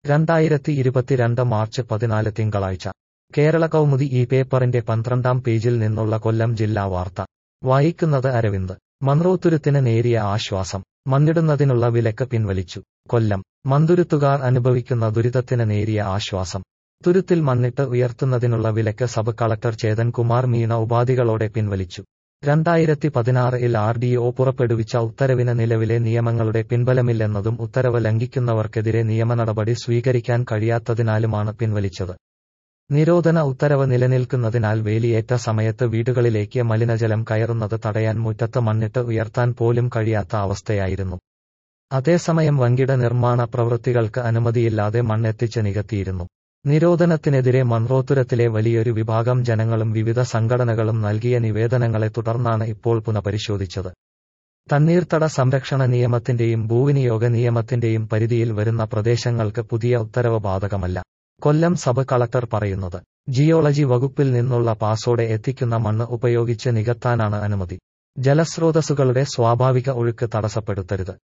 രണ്ടായിരത്തി ഇരുപത്തിരണ്ട് മാർച്ച് പതിനാല് തിങ്കളാഴ്ച കേരള കൗമുദി ഈ പേപ്പറിന്റെ പന്ത്രണ്ടാം പേജിൽ നിന്നുള്ള കൊല്ലം ജില്ലാ വാർത്ത വായിക്കുന്നത് അരവിന്ദ് മൺറോത്തുരുത്തിന് നേരിയ ആശ്വാസം മണ്ണിടുന്നതിനുള്ള വിലക്ക് പിൻവലിച്ചു കൊല്ലം മന്തുരുത്തുകാർ അനുഭവിക്കുന്ന ദുരിതത്തിന് നേരിയ ആശ്വാസം തുരുത്തിൽ മണ്ണിട്ട് ഉയർത്തുന്നതിനുള്ള വിലക്ക് സബ് കളക്ടർ ചേതൻ കുമാർ മീണ ഉപാധികളോടെ പിൻവലിച്ചു രണ്ടായിരത്തി പതിനാറിൽ ആർ ഡി ഒ പുറപ്പെടുവിച്ച ഉത്തരവിന് നിലവിലെ നിയമങ്ങളുടെ പിൻബലമില്ലെന്നതും ഉത്തരവ് ലംഘിക്കുന്നവർക്കെതിരെ നിയമനടപടി സ്വീകരിക്കാൻ കഴിയാത്തതിനാലുമാണ് പിൻവലിച്ചത് നിരോധന ഉത്തരവ് നിലനിൽക്കുന്നതിനാൽ വേലിയേറ്റ സമയത്ത് വീടുകളിലേക്ക് മലിനജലം കയറുന്നത് തടയാൻ മുറ്റത്ത് മണ്ണിട്ട് ഉയർത്താൻ പോലും കഴിയാത്ത അവസ്ഥയായിരുന്നു അതേസമയം വൻകിട നിർമ്മാണ പ്രവൃത്തികൾക്ക് അനുമതിയില്ലാതെ മണ്ണെത്തിച്ച് നികത്തിയിരുന്നു നിരോധനത്തിനെതിരെ മൺറോത്തുരത്തിലെ വലിയൊരു വിഭാഗം ജനങ്ങളും വിവിധ സംഘടനകളും നൽകിയ നിവേദനങ്ങളെ തുടർന്നാണ് ഇപ്പോൾ പുനഃപരിശോധിച്ചത് തണ്ണീർത്തട സംരക്ഷണ നിയമത്തിന്റെയും ഭൂവിനിയോഗ നിയമത്തിന്റെയും പരിധിയിൽ വരുന്ന പ്രദേശങ്ങൾക്ക് പുതിയ ഉത്തരവ് ബാധകമല്ല കൊല്ലം സബ് കളക്ടർ പറയുന്നത് ജിയോളജി വകുപ്പിൽ നിന്നുള്ള പാസോടെ എത്തിക്കുന്ന മണ്ണ് ഉപയോഗിച്ച് നികത്താനാണ് അനുമതി ജലസ്രോതസ്സുകളുടെ സ്വാഭാവിക ഒഴുക്ക് തടസ്സപ്പെടുത്തരുത്